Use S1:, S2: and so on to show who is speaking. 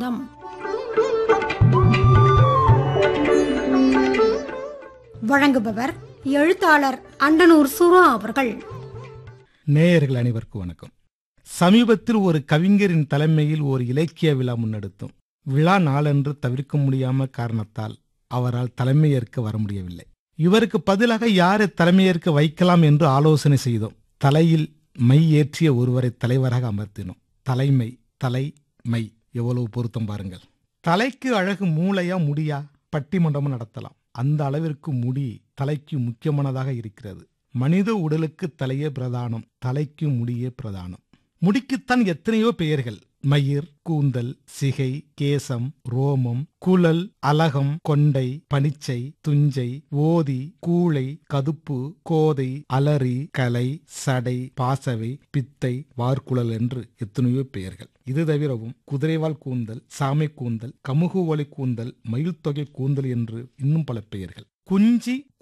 S1: சொந்தம் வழங்குபவர் எழுத்தாளர் அண்டனூர் சுரா அவர்கள்
S2: நேயர்கள் அனைவருக்கும் வணக்கம் சமீபத்தில் ஒரு கவிஞரின் தலைமையில் ஒரு இலக்கிய விழா முன்னெடுத்தோம் விழா நாளன்று தவிர்க்க முடியாம காரணத்தால் அவரால் தலைமையேற்க வர முடியவில்லை இவருக்கு பதிலாக யாரை தலைமையேற்க வைக்கலாம் என்று ஆலோசனை செய்தோம் தலையில் மை ஏற்றிய ஒருவரை தலைவராக அமர்த்தினோம் தலைமை தலை மை எவ்வளவு பொருத்தம் பாருங்கள் தலைக்கு அழகு மூளையா முடியா பட்டிமன்றமும் நடத்தலாம் அந்த அளவிற்கு முடி தலைக்கு முக்கியமானதாக இருக்கிறது மனித உடலுக்கு தலையே பிரதானம் தலைக்கு முடியே பிரதானம் முடிக்குத்தான் எத்தனையோ பெயர்கள் மயிர் கூந்தல் சிகை கேசம் ரோமம் குழல் அலகம் கொண்டை பனிச்சை துஞ்சை ஓதி கூளை கதுப்பு கோதை அலறி கலை சடை பாசவை பித்தை வார்குழல் என்று எத்தனையோ பெயர்கள் இது தவிரவும் குதிரைவால் கூந்தல் சாமை கூந்தல் கமுகு ஒலி கூந்தல் மயில் தொகை கூந்தல் என்று இன்னும் பல பெயர்கள் குஞ்சி